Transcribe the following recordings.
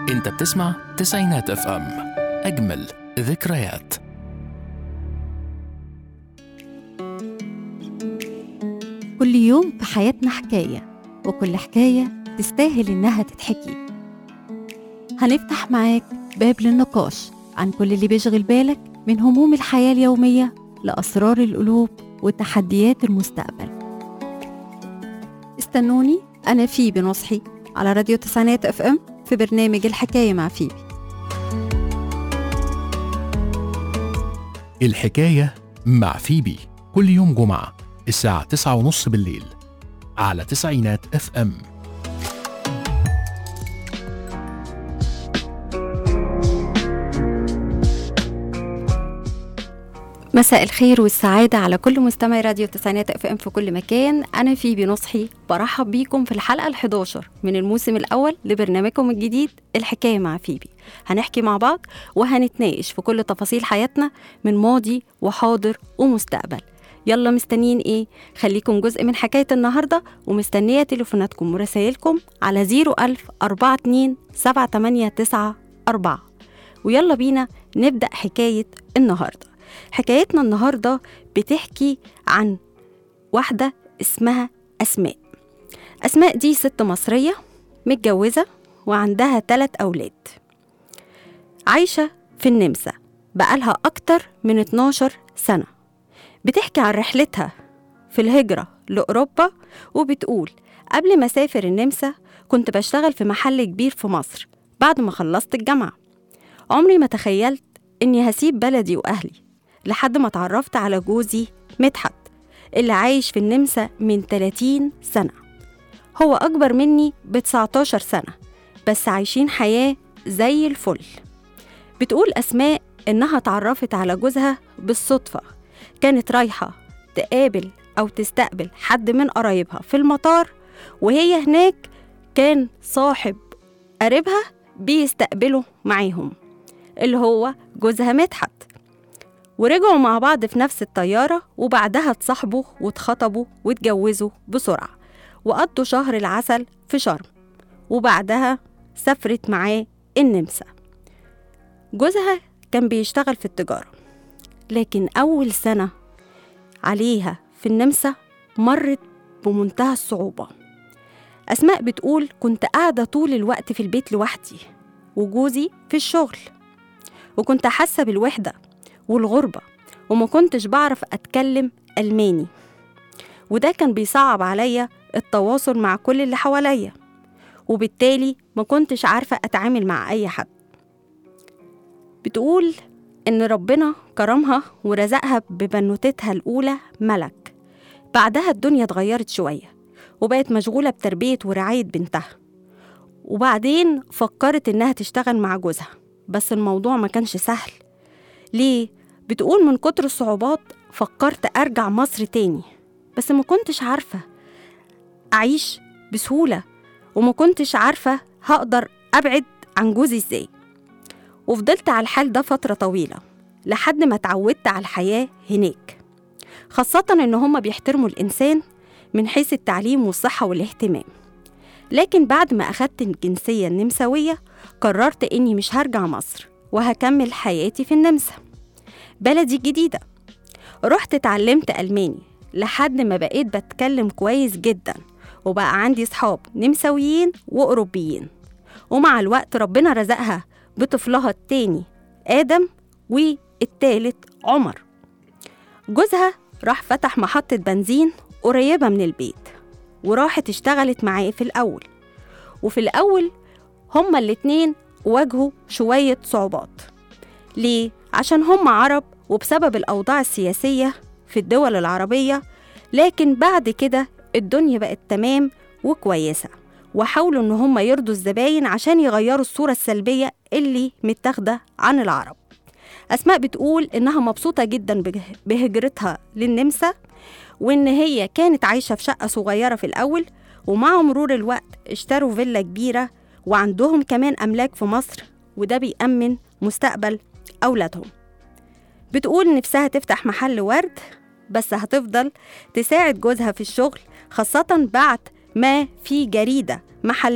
انت بتسمع تسعينات اف ام اجمل ذكريات كل يوم في حياتنا حكاية وكل حكاية تستاهل إنها تتحكي هنفتح معاك باب للنقاش عن كل اللي بيشغل بالك من هموم الحياة اليومية لأسرار القلوب وتحديات المستقبل استنوني أنا فيبي نصحي على راديو تسعينات اف ام في برنامج الحكاية مع فيبي الحكاية مع فيبي كل يوم جمعة الساعة تسعة ونص بالليل على تسعينات اف ام مساء الخير والسعادة على كل مستمعي راديو تسعينات اف ام في كل مكان أنا فيبي نصحي برحب بيكم في الحلقة ال11 من الموسم الأول لبرنامجكم الجديد الحكاية مع فيبي هنحكي مع بعض وهنتناقش في كل تفاصيل حياتنا من ماضي وحاضر ومستقبل يلا مستنيين ايه خليكم جزء من حكاية النهاردة ومستنية تليفوناتكم ورسائلكم على 01000 42 789 ويلا بينا نبدأ حكاية النهاردة حكايتنا النهاردة بتحكي عن واحدة اسمها أسماء أسماء دي ست مصرية متجوزة وعندها ثلاث أولاد عايشة في النمسا بقالها أكتر من 12 سنة بتحكي عن رحلتها في الهجرة لأوروبا وبتقول قبل ما أسافر النمسا كنت بشتغل في محل كبير في مصر بعد ما خلصت الجامعة عمري ما تخيلت إني هسيب بلدي وأهلي لحد ما اتعرفت على جوزي مدحت اللي عايش في النمسا من 30 سنة هو أكبر مني ب 19 سنة بس عايشين حياة زي الفل بتقول أسماء إنها اتعرفت على جوزها بالصدفة كانت رايحة تقابل أو تستقبل حد من قرايبها في المطار وهي هناك كان صاحب قريبها بيستقبله معاهم اللي هو جوزها مدحت ورجعوا مع بعض في نفس الطيارة وبعدها اتصاحبوا واتخطبوا واتجوزوا بسرعة وقضوا شهر العسل في شرم وبعدها سافرت معاه النمسا جوزها كان بيشتغل في التجارة لكن أول سنة عليها في النمسا مرت بمنتهى الصعوبة أسماء بتقول كنت قاعدة طول الوقت في البيت لوحدي وجوزي في الشغل وكنت حاسة بالوحدة والغربة وما كنتش بعرف أتكلم ألماني وده كان بيصعب عليا التواصل مع كل اللي حواليا وبالتالي ما كنتش عارفة أتعامل مع أي حد بتقول إن ربنا كرمها ورزقها ببنوتتها الأولى ملك بعدها الدنيا اتغيرت شوية وبقت مشغولة بتربية ورعاية بنتها وبعدين فكرت إنها تشتغل مع جوزها بس الموضوع ما كانش سهل ليه؟ بتقول من كتر الصعوبات فكرت أرجع مصر تاني بس ما كنتش عارفة أعيش بسهولة وما كنتش عارفة هقدر أبعد عن جوزي إزاي وفضلت على الحال ده فترة طويلة لحد ما اتعودت على الحياة هناك خاصة إن هما بيحترموا الإنسان من حيث التعليم والصحة والاهتمام لكن بعد ما أخدت الجنسية النمساوية قررت إني مش هرجع مصر وهكمل حياتي في النمسا بلدي جديدة رحت اتعلمت ألماني لحد ما بقيت بتكلم كويس جدا وبقى عندي صحاب نمساويين وأوروبيين ومع الوقت ربنا رزقها بطفلها التاني آدم والتالت عمر جوزها راح فتح محطة بنزين قريبة من البيت وراحت اشتغلت معاه في الأول وفي الأول هما الاتنين واجهوا شوية صعوبات ليه؟ عشان هم عرب وبسبب الأوضاع السياسية في الدول العربية لكن بعد كده الدنيا بقت تمام وكويسة وحاولوا إن هم يرضوا الزباين عشان يغيروا الصورة السلبية اللي متاخدة عن العرب أسماء بتقول إنها مبسوطة جدا بج- بهجرتها للنمسا وإن هي كانت عايشة في شقة صغيرة في الأول ومع مرور الوقت اشتروا فيلا كبيرة وعندهم كمان أملاك في مصر وده بيأمن مستقبل أولادهم بتقول نفسها تفتح محل ورد بس هتفضل تساعد جوزها في الشغل خاصة بعد ما في جريدة محلية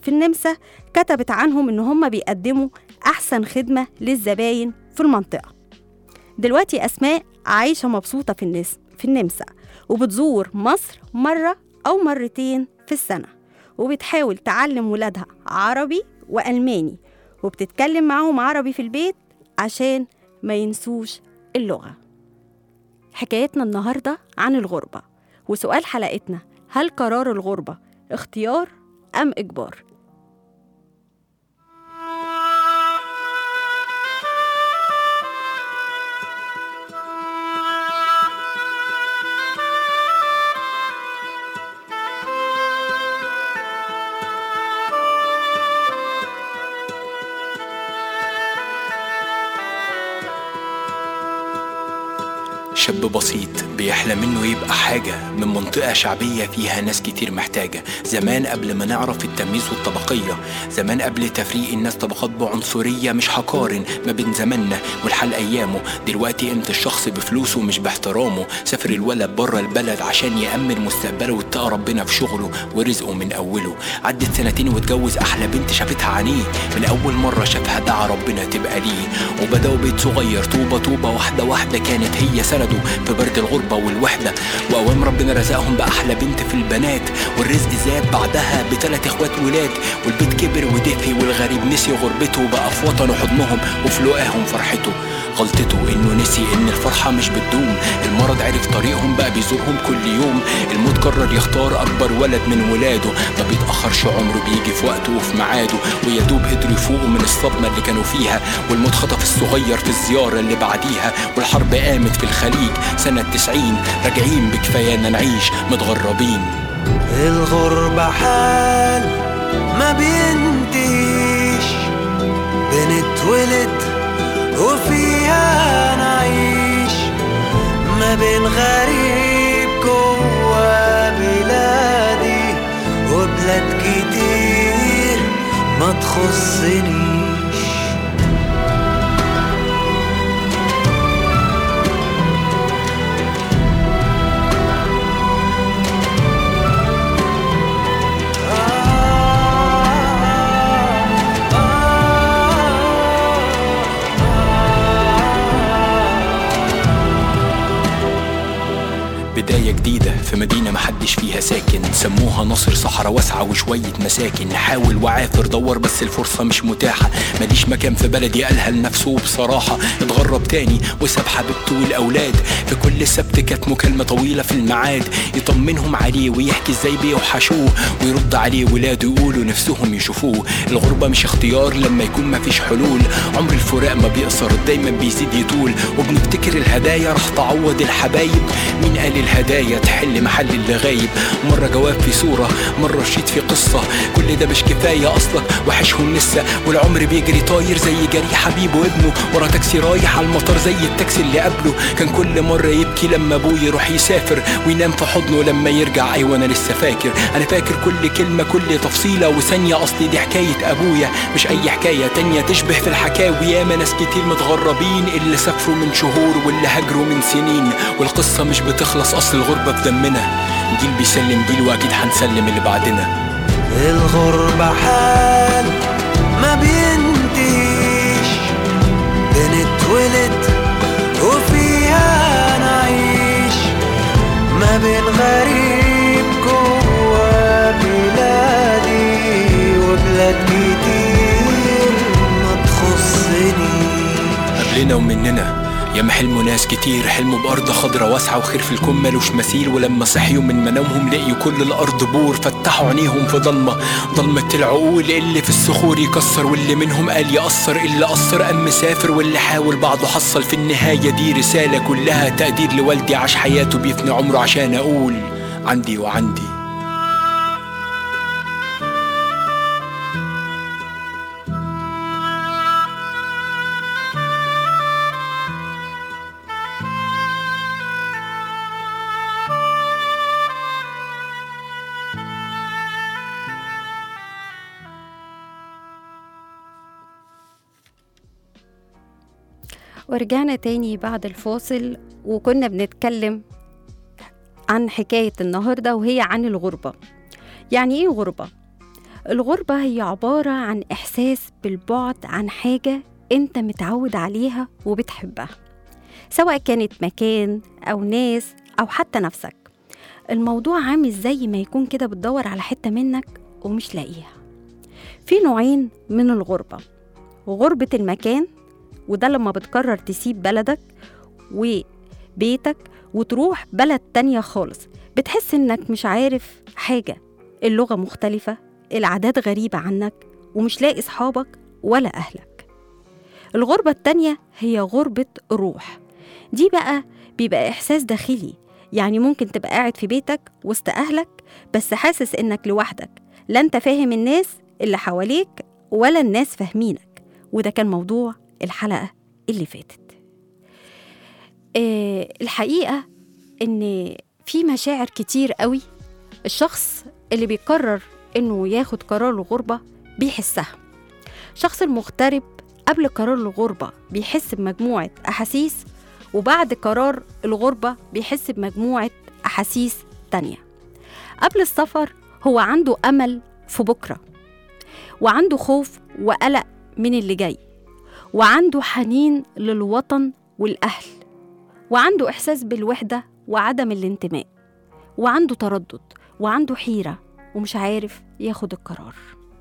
في النمسا كتبت عنهم إن هم بيقدموا أحسن خدمة للزباين في المنطقة دلوقتي أسماء عايشة مبسوطة في النس في النمسا وبتزور مصر مرة أو مرتين في السنة وبتحاول تعلم ولادها عربي وألماني وبتتكلم معاهم عربي في البيت عشان ما ينسوش اللغة حكايتنا النهاردة عن الغربة وسؤال حلقتنا هل قرار الغربة اختيار أم إجبار؟ شاب بسيط بيحلم انه يبقى حاجة من منطقة شعبية فيها ناس كتير محتاجة زمان قبل ما نعرف التمييز والطبقية زمان قبل تفريق الناس طبقات بعنصرية مش هقارن ما بين زماننا والحال ايامه دلوقتي قيمة الشخص بفلوسه مش باحترامه سافر الولد بره البلد عشان يأمن مستقبله واتقى ربنا في شغله ورزقه من اوله عدت سنتين واتجوز احلى بنت شافتها عينيه من اول مرة شافها دعا ربنا تبقى ليه وبدأوا بيت صغير طوبة طوبة واحدة واحدة كانت هي سنده في برد الغربة والوحدة وأوام ربنا رزقهم بأحلى بنت في البنات والرزق زاد بعدها بثلاث إخوات ولاد والبيت كبر ودفي والغريب نسي غربته بقى في وطنه حضنهم وفي لقاهم فرحته غلطته انه نسي ان الفرحة مش بتدوم المرض عرف طريقهم بقى بيزورهم كل يوم الموت قرر يختار اكبر ولد من ولاده ما بيتأخرش عمره بيجي في وقته وفي ميعاده ويا دوب قدروا يفوقوا من الصدمة اللي كانوا فيها والموت خطف الصغير في الزيارة اللي بعديها والحرب قامت في الخليج سنة تسعين راجعين بكفايانا نعيش متغربين الغربة حال ما بينتهيش بنتولد وفيها نعيش ما بين غريب جوا بلادي وبلاد كتير ما تخصنيش بداية جديدة في مدينة محدش فيها ساكن سموها نصر صحراء واسعة وشوية مساكن حاول وعافر دور بس الفرصة مش متاحة ماليش مكان في بلدي قالها لنفسه بصراحة اتغرب تاني وساب حبيبته والأولاد في كل سبت كانت مكالمة طويلة في الميعاد يطمنهم عليه ويحكي ازاي بيوحشوه ويرد عليه ولاده يقولوا نفسهم يشوفوه الغربة مش اختيار لما يكون مفيش حلول عمر الفراق ما بيقصر دايما بيزيد يطول وبنفتكر الهدايا راح تعوض الحبايب مين قال الهدايا تحل محل اللي غايب مرة جواب في صورة مرة شيت في قصة كل ده مش كفاية أصلك وحشهم لسه والعمر بيجري طاير زي جري حبيبه وابنه ورا تاكسي رايح على المطار زي التاكسي اللي قبله كان كل مرة يبكي لما أبوه يروح يسافر وينام في حضنه لما يرجع أيوة أنا لسه فاكر أنا فاكر كل كلمة كل تفصيلة وثانية أصلي دي حكاية أبويا مش أي حكاية تانية تشبه في الحكاوي ياما ناس كتير متغربين اللي سافروا من شهور واللي هاجروا من سنين والقصة مش بتخلص أصل الغربة في دمنا جيل بيسلم جيل وأكيد هنسلم اللي بعدنا الغربة حال ما بينتهيش بنتولد وفيها نعيش ما بين غريب جوا بلادي وبلاد كتير ما تخصنيش قبلنا ومننا ياما حلموا ناس كتير حلموا بأرض خضرا واسعة وخير في الكون ملوش مثيل ولما صحيوا من منامهم لقيوا كل الأرض بور فتحوا عينيهم في ضلمة ضلمة العقول اللي في الصخور يكسر واللي منهم قال يأثر اللي قصر قام مسافر واللي حاول بعضه حصل في النهاية دي رسالة كلها تقدير لوالدي عاش حياته بيفني عمره عشان أقول عندي وعندي ورجعنا تاني بعد الفاصل وكنا بنتكلم عن حكاية النهاردة وهي عن الغربة يعني ايه غربة؟ الغربة هي عبارة عن إحساس بالبعد عن حاجة أنت متعود عليها وبتحبها سواء كانت مكان أو ناس أو حتى نفسك الموضوع عامل زي ما يكون كده بتدور على حتة منك ومش لاقيها في نوعين من الغربة غربة المكان وده لما بتقرر تسيب بلدك وبيتك وتروح بلد تانية خالص بتحس انك مش عارف حاجة اللغة مختلفة العادات غريبة عنك ومش لاقي صحابك ولا أهلك الغربة التانية هي غربة الروح دي بقى بيبقى إحساس داخلي يعني ممكن تبقى قاعد في بيتك وسط أهلك بس حاسس إنك لوحدك لا أنت فاهم الناس اللي حواليك ولا الناس فاهمينك وده كان موضوع الحلقة اللي فاتت آه الحقيقة إن في مشاعر كتير قوي الشخص اللي بيقرر إنه ياخد قرار الغربة بيحسها الشخص المغترب قبل قرار الغربة بيحس بمجموعة أحاسيس وبعد قرار الغربة بيحس بمجموعة أحاسيس تانية قبل السفر هو عنده أمل في بكرة وعنده خوف وقلق من اللي جاي وعنده حنين للوطن والأهل وعنده إحساس بالوحدة وعدم الانتماء وعنده تردد وعنده حيرة ومش عارف ياخد القرار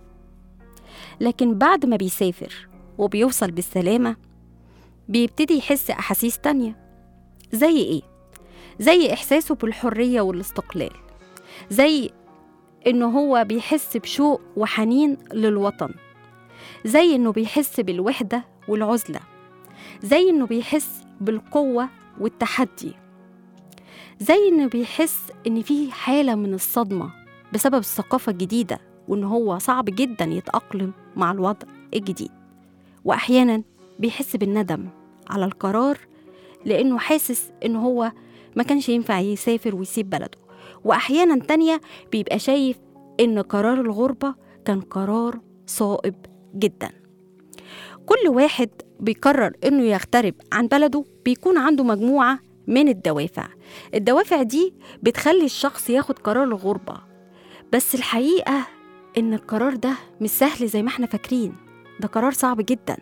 لكن بعد ما بيسافر وبيوصل بالسلامة بيبتدي يحس أحاسيس تانية زي إيه؟ زي إحساسه بالحرية والاستقلال زي إنه هو بيحس بشوق وحنين للوطن زي إنه بيحس بالوحدة والعزلة زي إنه بيحس بالقوة والتحدي زي إنه بيحس إن في حالة من الصدمة بسبب الثقافة الجديدة وإن هو صعب جدا يتأقلم مع الوضع الجديد وأحيانا بيحس بالندم على القرار لأنه حاسس إن هو ما كانش ينفع يسافر ويسيب بلده وأحيانا تانية بيبقى شايف إن قرار الغربة كان قرار صائب جدا كل واحد بيقرر إنه يغترب عن بلده بيكون عنده مجموعة من الدوافع الدوافع دي بتخلي الشخص ياخد قرار الغربة بس الحقيقة إن القرار ده مش سهل زي ما احنا فاكرين ده قرار صعب جدا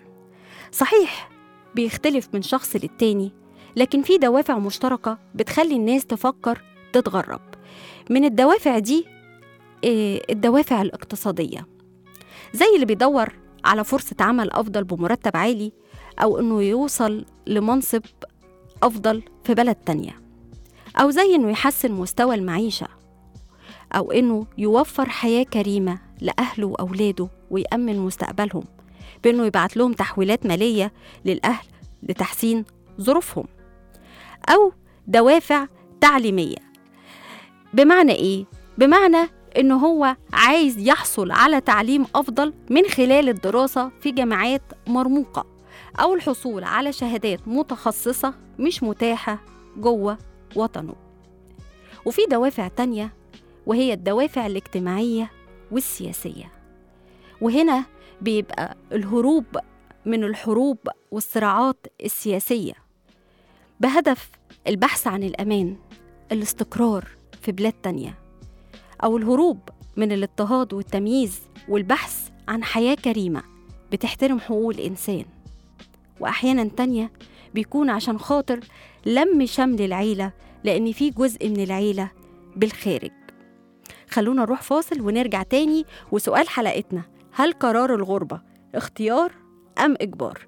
صحيح بيختلف من شخص للتاني لكن في دوافع مشتركة بتخلي الناس تفكر تتغرب من الدوافع دي آه، الدوافع الاقتصادية زي اللي بيدور على فرصة عمل أفضل بمرتب عالي أو إنه يوصل لمنصب أفضل في بلد تانية أو زي إنه يحسن مستوى المعيشة أو إنه يوفر حياة كريمة لأهله وأولاده ويأمن مستقبلهم بإنه يبعت لهم تحويلات مالية للأهل لتحسين ظروفهم أو دوافع تعليمية بمعنى إيه؟ بمعنى إنه هو عايز يحصل على تعليم أفضل من خلال الدراسة في جامعات مرموقة أو الحصول على شهادات متخصصة مش متاحة جوه وطنه وفي دوافع تانية وهي الدوافع الاجتماعية والسياسية وهنا بيبقى الهروب من الحروب والصراعات السياسية بهدف البحث عن الأمان الاستقرار في بلاد تانية أو الهروب من الاضطهاد والتمييز والبحث عن حياة كريمة بتحترم حقوق الإنسان وأحيانا تانية بيكون عشان خاطر لم شمل العيلة لأن في جزء من العيلة بالخارج خلونا نروح فاصل ونرجع تاني وسؤال حلقتنا هل قرار الغربة اختيار أم إجبار؟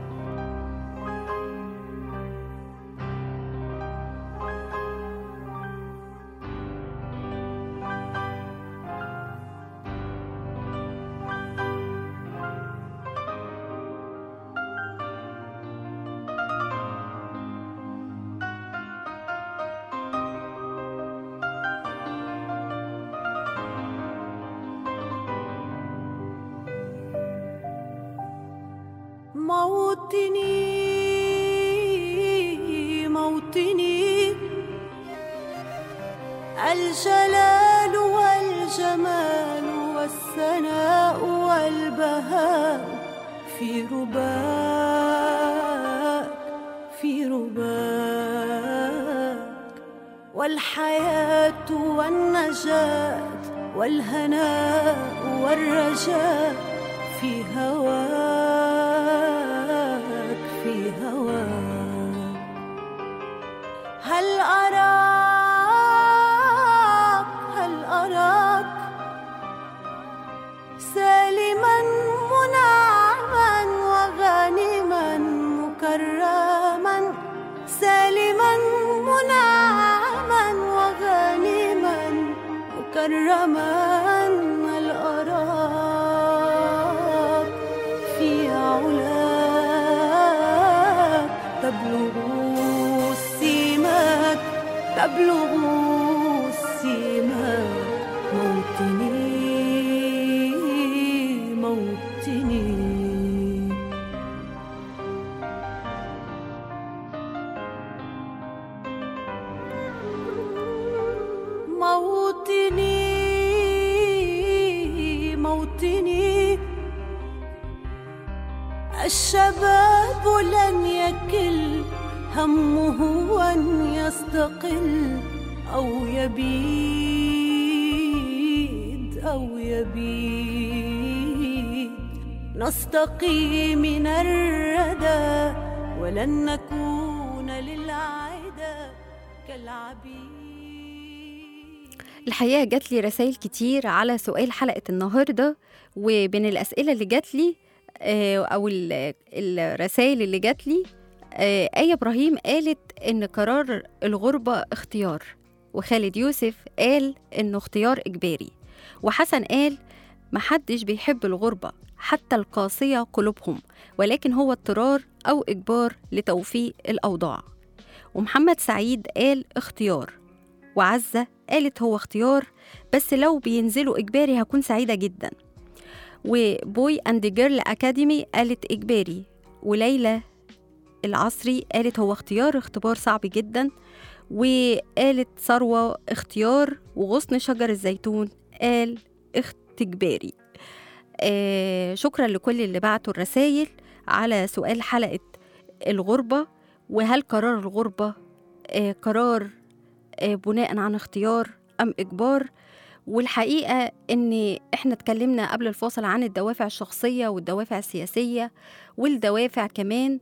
موطني موطني الجلال والجمال والثناء والبهاء في رباك في رباك والحياة والنجاة والهناء والرجاء في هواك في هواك هل أراك هل أراك سالما منعما وغانما مكرما سالما منعما وغانما مكرما هل أراك في علاك تبلغ السماك تبلغ السماك موطني موطني موطني موطني الشباب لن يكل همه أن يستقل أو يبيد أو يبيد نستقي من الردى ولن نكون للعدا كالعبيد الحقيقة جات لي رسائل كتير على سؤال حلقة النهاردة وبين الأسئلة اللي جات لي آه، أو ال- الرسائل اللي جات لي آه، آية إبراهيم قالت إن قرار الغربة اختيار وخالد يوسف قال إنه اختيار إجباري وحسن قال محدش بيحب الغربة حتى القاسية قلوبهم ولكن هو اضطرار أو إجبار لتوفيق الأوضاع ومحمد سعيد قال اختيار وعزة قالت هو اختيار بس لو بينزلوا إجباري هكون سعيدة جدا وبوي أند جيرل أكاديمي قالت إجباري وليلى العصري قالت هو اختيار اختبار صعب جدا وقالت ثروة اختيار وغصن شجر الزيتون قال اخت إجباري آه شكرا لكل اللي بعتوا الرسايل على سؤال حلقة الغربة وهل قرار الغربة آه قرار آه، بناء عن اختيار أم إجبار والحقيقة إن إحنا اتكلمنا قبل الفاصل عن الدوافع الشخصية والدوافع السياسية والدوافع كمان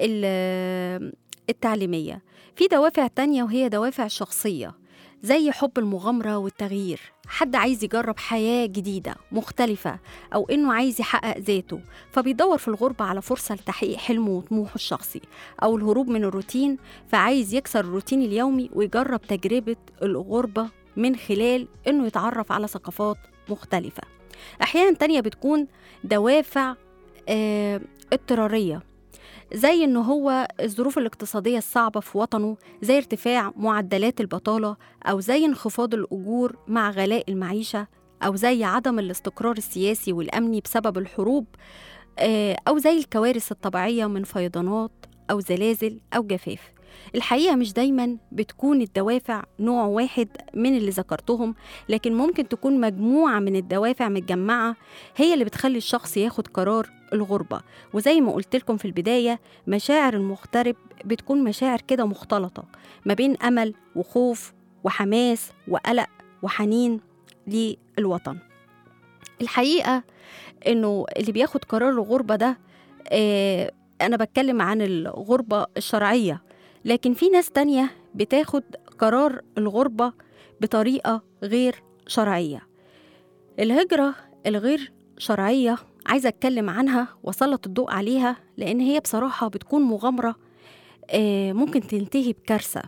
ال- التعليمية في دوافع تانية وهي دوافع شخصية زي حب المغامرة والتغيير حد عايز يجرب حياة جديدة مختلفة أو إنه عايز يحقق ذاته فبيدور في الغربة على فرصة لتحقيق حلمه وطموحه الشخصي أو الهروب من الروتين فعايز يكسر الروتين اليومي ويجرب تجربة الغربة من خلال إنه يتعرف على ثقافات مختلفة أحيانا تانية بتكون دوافع آه اضطرارية زي إن هو الظروف الاقتصادية الصعبة في وطنه زي ارتفاع معدلات البطالة أو زي انخفاض الأجور مع غلاء المعيشة أو زي عدم الاستقرار السياسي والأمني بسبب الحروب آه، أو زي الكوارث الطبيعية من فيضانات أو زلازل أو جفاف الحقيقة مش دايما بتكون الدوافع نوع واحد من اللي ذكرتهم لكن ممكن تكون مجموعة من الدوافع متجمعة هي اللي بتخلي الشخص ياخد قرار الغربة وزي ما قلت لكم في البداية مشاعر المغترب بتكون مشاعر كده مختلطة ما بين أمل وخوف وحماس وقلق وحنين للوطن الحقيقة إنه اللي بياخد قرار الغربة ده آه أنا بتكلم عن الغربة الشرعية لكن في ناس تانية بتاخد قرار الغربة بطريقة غير شرعية الهجرة الغير شرعية عايزة أتكلم عنها وأسلط الضوء عليها لأن هي بصراحة بتكون مغامرة آه، ممكن تنتهي بكارثة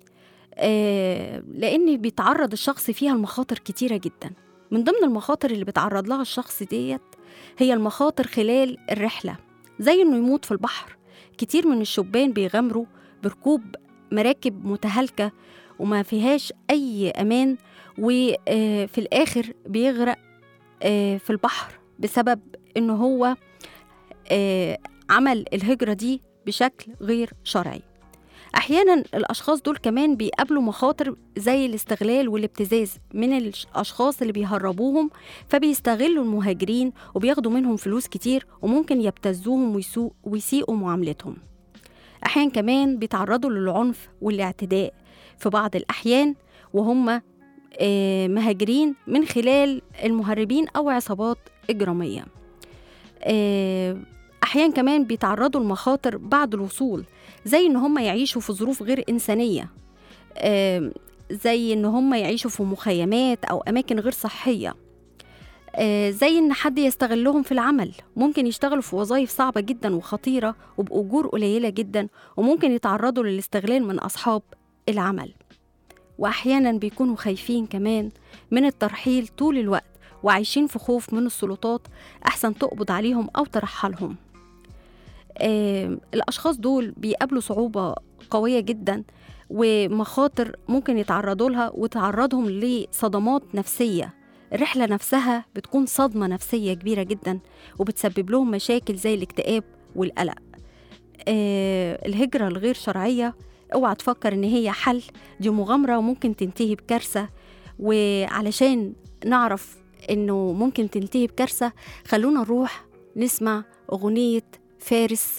آه، لأن بيتعرض الشخص فيها لمخاطر كتيرة جدا من ضمن المخاطر اللي بيتعرض لها الشخص ديت هي المخاطر خلال الرحلة زي إنه يموت في البحر كتير من الشبان بيغامروا بركوب مراكب متهالكة وما فيهاش أي أمان وفي الآخر بيغرق آه، في البحر بسبب إنه هو آه، عمل الهجرة دي بشكل غير شرعي أحيانا الأشخاص دول كمان بيقابلوا مخاطر زي الاستغلال والابتزاز من الأشخاص اللي بيهربوهم فبيستغلوا المهاجرين وبياخدوا منهم فلوس كتير وممكن يبتزوهم ويسوء ويسيئوا معاملتهم أحيانا كمان بيتعرضوا للعنف والاعتداء في بعض الأحيان وهم آه، مهاجرين من خلال المهربين أو عصابات إجرامية آه، أحيانا كمان بيتعرضوا لمخاطر بعد الوصول زي إن هم يعيشوا في ظروف غير إنسانية آه، زي إن هم يعيشوا في مخيمات أو أماكن غير صحية آه، زي إن حد يستغلهم في العمل ممكن يشتغلوا في وظائف صعبة جدا وخطيرة وبأجور قليلة جدا وممكن يتعرضوا للاستغلال من أصحاب العمل وأحيانا بيكونوا خايفين كمان من الترحيل طول الوقت وعايشين في خوف من السلطات أحسن تقبض عليهم أو ترحلهم آه، الأشخاص دول بيقابلوا صعوبة قوية جدا ومخاطر ممكن يتعرضوا لها وتعرضهم لصدمات نفسية الرحلة نفسها بتكون صدمة نفسية كبيرة جدا وبتسبب لهم مشاكل زي الاكتئاب والقلق آه، الهجرة الغير شرعية اوعى تفكر ان هي حل دي مغامرة وممكن تنتهي بكارثة وعلشان نعرف انه ممكن تنتهي بكارثة خلونا نروح نسمع اغنية فارس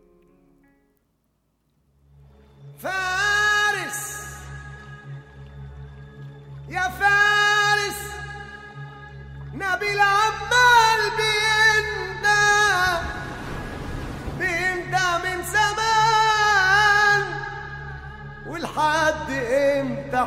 فارس يا فارس نبيل عمال بيندى بيندى من زمان والحد امتى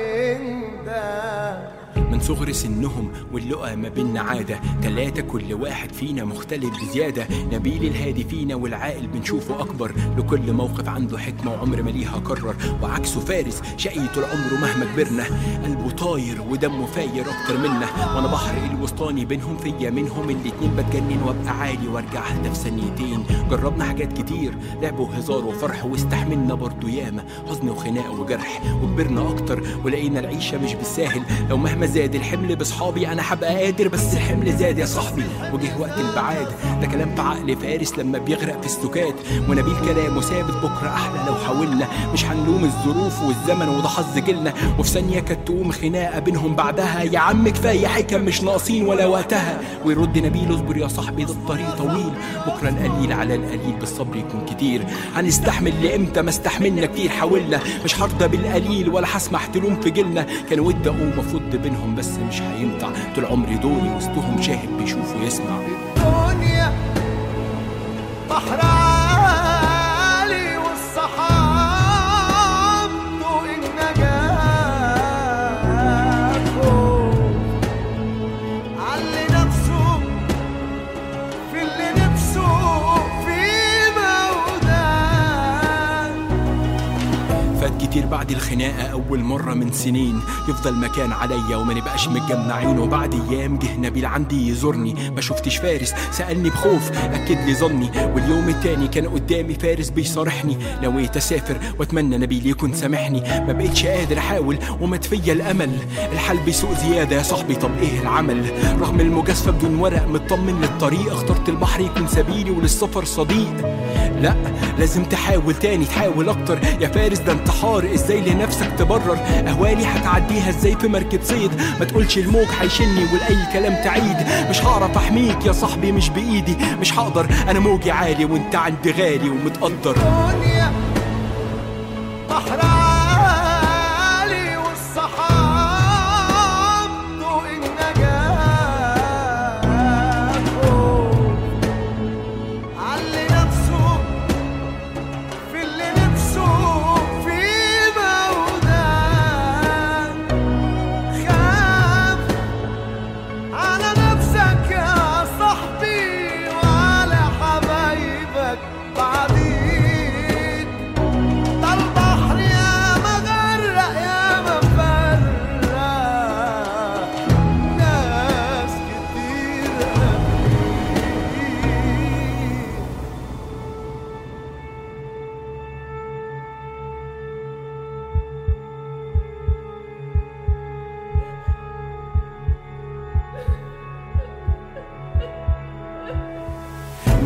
حيندى من صغر سنهم واللقى ما بينا عادة تلاتة كل واحد فينا مختلف بزيادة نبيل الهادي فينا والعاقل بنشوفه أكبر لكل موقف عنده حكمة وعمر ما ليها كرر وعكسه فارس شقي طول عمره مهما كبرنا قلبه طاير ودمه فاير أكتر منا وأنا بحر الوسطاني بينهم فيا منهم الاتنين بتجنن وأبقى عالي وأرجع أهدى في ثانيتين جربنا حاجات كتير لعب وهزار وفرح واستحملنا برضه ياما حزن وخناق وجرح وكبرنا أكتر ولقينا العيشة مش بالساهل لو مهما زاد الحمل بصحابي انا هبقى قادر بس الحمل زاد يا صاحبي وجه وقت البعاد ده كلام في عقل فارس لما بيغرق في السكات ونبيل كلامه ثابت بكره احلى لو حاولنا مش هنلوم الظروف والزمن وده حظ جيلنا وفي ثانيه كانت تقوم خناقه بينهم بعدها يا عم كفايه حكم مش ناقصين ولا وقتها ويرد نبيل اصبر يا صاحبي ده الطريق طويل بكره القليل على القليل بالصبر يكون كتير هنستحمل لامتى ما استحملنا كتير حاولنا مش هرضى بالقليل ولا هسمح تلوم في جيلنا كان ودي اقوم افض بينهم بس مش هينفع طول عمري دوري وسطهم شاهد بيشوف ويسمع الدنيا بحر عالي والصحاب ضوء النجاة علي نفسه في اللي نفسه في موداه فات كتير بعد الخناقة أول مرة من سنين يفضل مكان عليا وما نبقاش متجمعين وبعد أيام جه نبيل عندي يزورني ما شفتش فارس سألني بخوف أكد لي ظني واليوم التاني كان قدامي فارس بيصارحني نويت أسافر وأتمنى نبيل يكون سامحني ما بقتش قادر أحاول ومات فيا الأمل الحال بيسوء زيادة يا صاحبي طب إيه العمل رغم المجازفة بدون ورق مطمن للطريق اخترت البحر يكون سبيلي وللسفر صديق لا لازم تحاول تاني تحاول اكتر يا فارس ده انتحار ازاي لنفسك تبرر اهوالي هتعديها ازاي في مركب صيد ما تقولش الموج هيشني والاي كلام تعيد مش هعرف احميك يا صاحبي مش بايدي مش هقدر انا موجي عالي وانت عندي غالي ومتقدر الدنيا بحر عالي والصحاب ضوء النجاة علي نفسه في اللي نفسه في موداه خاف على نفسك يا صاحبي وعلى حبايبك بعديك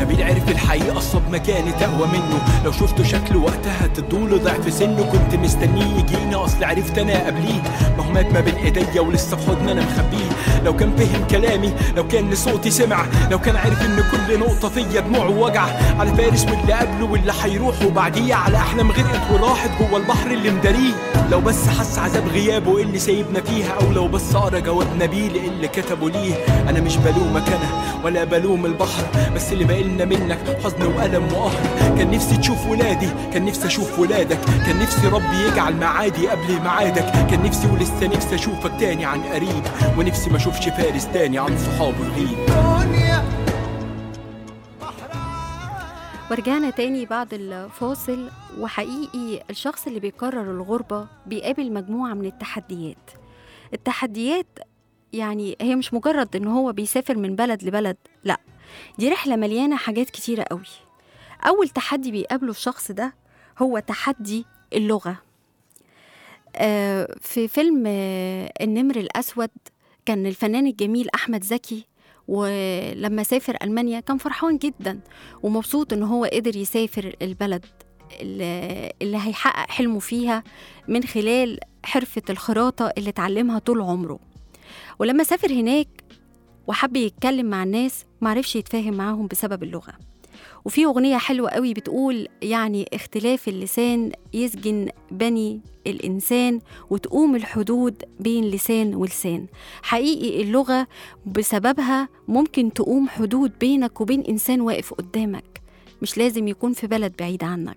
نبيل عرف الحقيقة الصدمة كانت أقوى منه لو شفته شكله وقتها تدوله ضعف سنه كنت مستنيه يجينا أصل عرفت أنا قبليه ما هو مات ما بين إيديا ولسه في حضن أنا مخبيه لو كان فهم كلامي لو كان لصوتي سمع لو كان عارف إن كل نقطة فيا دموع ووجع على فارس واللي قبله واللي هيروح وبعديه على أحلام غرقت وراحت جوه البحر اللي مداريه لو بس حس عذاب غيابه اللي سايبنا فيها أو لو بس قرا جواب نبيل اللي كتبه ليه أنا مش بلومك أنا ولا بلوم البحر بس اللي باقلنا منك حزن وألم وقهر كان نفسي تشوف ولادي كان نفسي أشوف ولادك كان نفسي ربي يجعل معادي قبل ميعادك كان نفسي ولسه نفسي أشوفك تاني عن قريب ونفسي ما أشوفش فارس تاني عن صحابه الغيب دنيا ورجعنا تاني بعد الفاصل وحقيقي الشخص اللي بيكرر الغربة بيقابل مجموعة من التحديات التحديات يعني هي مش مجرد ان هو بيسافر من بلد لبلد لا دي رحلة مليانة حاجات كتيرة قوي أول تحدي بيقابله الشخص ده هو تحدي اللغة آه، في فيلم آه، النمر الأسود كان الفنان الجميل أحمد زكي ولما سافر ألمانيا كان فرحان جدا ومبسوط إن هو قدر يسافر البلد اللي اللي هيحقق حلمه فيها من خلال حرفة الخراطة اللي اتعلمها طول عمره ولما سافر هناك وحب يتكلم مع الناس معرفش يتفاهم معاهم بسبب اللغة وفي أغنية حلوة قوي بتقول يعني اختلاف اللسان يسجن بني الإنسان وتقوم الحدود بين لسان ولسان حقيقي اللغة بسببها ممكن تقوم حدود بينك وبين إنسان واقف قدامك مش لازم يكون في بلد بعيد عنك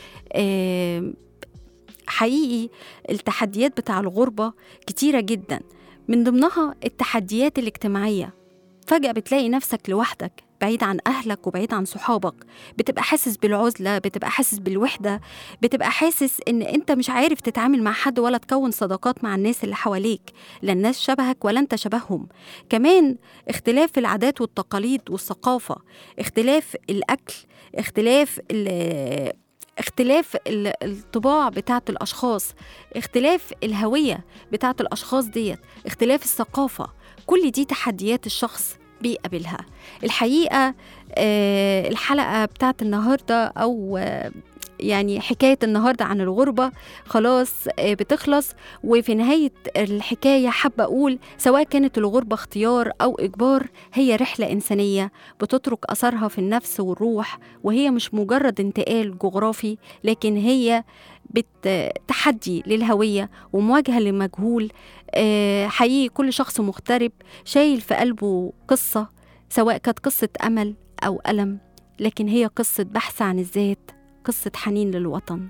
آم، حقيقي التحديات بتاع الغربة كتيرة جدا من ضمنها التحديات الاجتماعية فجأة بتلاقي نفسك لوحدك بعيد عن أهلك وبعيد عن صحابك بتبقى حاسس بالعزلة بتبقى حاسس بالوحدة بتبقى حاسس إن أنت مش عارف تتعامل مع حد ولا تكون صداقات مع الناس اللي حواليك لا الناس شبهك ولا أنت شبههم كمان اختلاف العادات والتقاليد والثقافة اختلاف الأكل اختلاف ال- اختلاف ال- الطباع بتاعت الأشخاص اختلاف الهوية بتاعت الأشخاص ديت اختلاف الثقافة كل دي تحديات الشخص بيقابلها الحقيقة آه، الحلقة بتاعت النهاردة أو آه، يعني حكاية النهاردة عن الغربة خلاص آه، بتخلص وفي نهاية الحكاية حابة أقول سواء كانت الغربة اختيار أو إجبار هي رحلة إنسانية بتترك أثرها في النفس والروح وهي مش مجرد انتقال جغرافي لكن هي بت- تحدي للهوية ومواجهة لمجهول آه، حقيقي كل شخص مغترب شايل في قلبه قصة سواء كانت قصة أمل أو ألم لكن هي قصة بحث عن الذات قصة حنين للوطن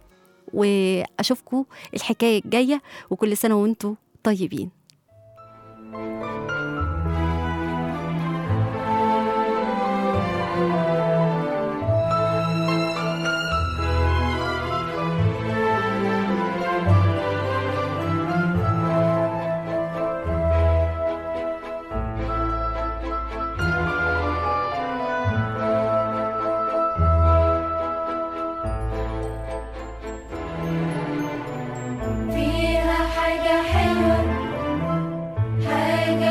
وأشوفكم الحكاية الجاية وكل سنة وانتم طيبين فيها حاجة حلوة حاجة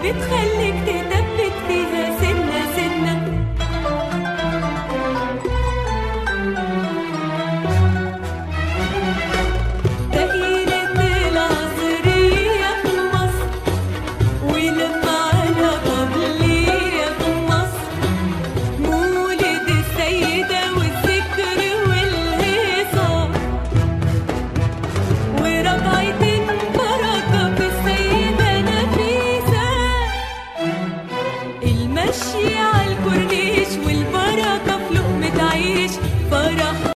بتخليك تتعب